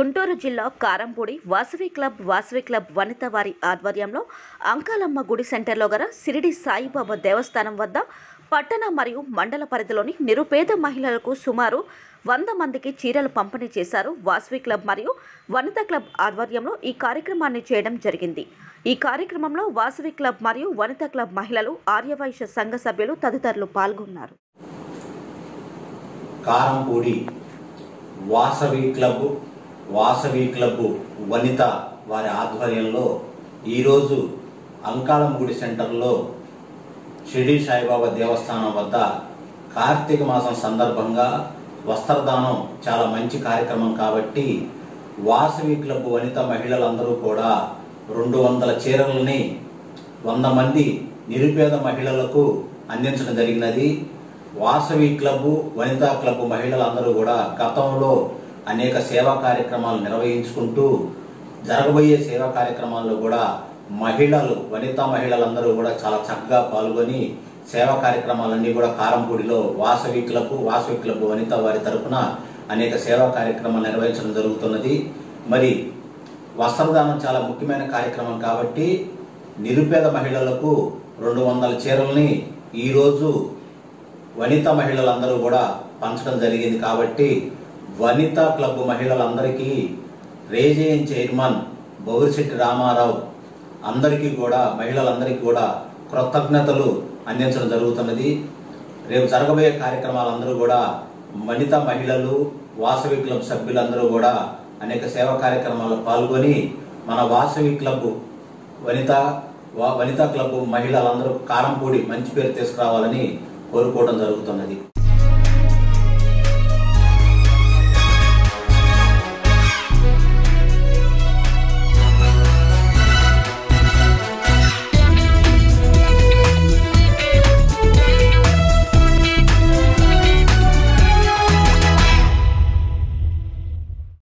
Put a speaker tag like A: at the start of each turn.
A: గుంటూరు జిల్లా Karampudi Vasavi club Vasavi club Vanitha వారి ఆధ్వర్యంలో అంకాలమ్మ గుడి సెంటర్లో గల సిరిడి సాయిబాబా దేవస్థానం వద్ద పట్టణ మరియు మండల పరిధిలోని నిరుపేద మహిళలకు సుమారు వంద మందికి చీరలు పంపిణీ చేశారు వాసవి క్లబ్ మరియు వనిత క్లబ్ ఆధ్వర్యంలో ఈ కార్యక్రమాన్ని చేయడం జరిగింది ఈ కార్యక్రమంలో వాసవి క్లబ్ మరియు వనిత క్లబ్ మహిళలు ఆర్యవైశ్య సంఘ సభ్యులు తదితరులు పాల్గొన్నారు
B: కారంపూడి వాసవి క్లబ్ వాసవి క్లబ్ వనిత వారి ఆధ్వర్యంలో ఈరోజు అంకాళం గుడి సెంటర్లో షిరిడి సాయిబాబా దేవస్థానం వద్ద కార్తీక మాసం సందర్భంగా వస్త్రదానం చాలా మంచి కార్యక్రమం కాబట్టి వాసవి క్లబ్ వనిత మహిళలందరూ కూడా రెండు వందల చీరలని వంద మంది నిరుపేద మహిళలకు అందించడం జరిగినది వాసవి క్లబ్ వనితా క్లబ్ మహిళలందరూ కూడా గతంలో అనేక సేవా కార్యక్రమాలు నిర్వహించుకుంటూ జరగబోయే సేవా కార్యక్రమాల్లో కూడా మహిళలు వనితా మహిళలందరూ కూడా చాలా చక్కగా పాల్గొని సేవా కార్యక్రమాలన్నీ కూడా కారంపూడిలో వాసవి క్లబ్ వాసవి క్లబ్ వనిత వారి తరపున అనేక సేవా కార్యక్రమాలు నిర్వహించడం జరుగుతున్నది మరి వస్త్రదానం చాలా ముఖ్యమైన కార్యక్రమం కాబట్టి నిరుపేద మహిళలకు రెండు వందల చీరల్ని ఈరోజు వనిత మహిళలందరూ కూడా పంచడం జరిగింది కాబట్టి వనిత క్లబ్ మహిళలందరికీ రేజేఎన్ చైర్మన్ బౌరిశెట్టి రామారావు అందరికీ కూడా మహిళలందరికీ కూడా కృతజ్ఞతలు అందించడం జరుగుతున్నది రేపు జరగబోయే కార్యక్రమాలందరూ కూడా వనిత మహిళలు వాసవి క్లబ్ సభ్యులందరూ కూడా అనేక సేవా కార్యక్రమాల్లో పాల్గొని మన వాసవి క్లబ్ వనిత వా- వనితా క్లబ్ మహిళలందరూ కారంపూడి మంచి పేరు తీసుకురావాలని కోరుకోవడం జరుగుతున్నది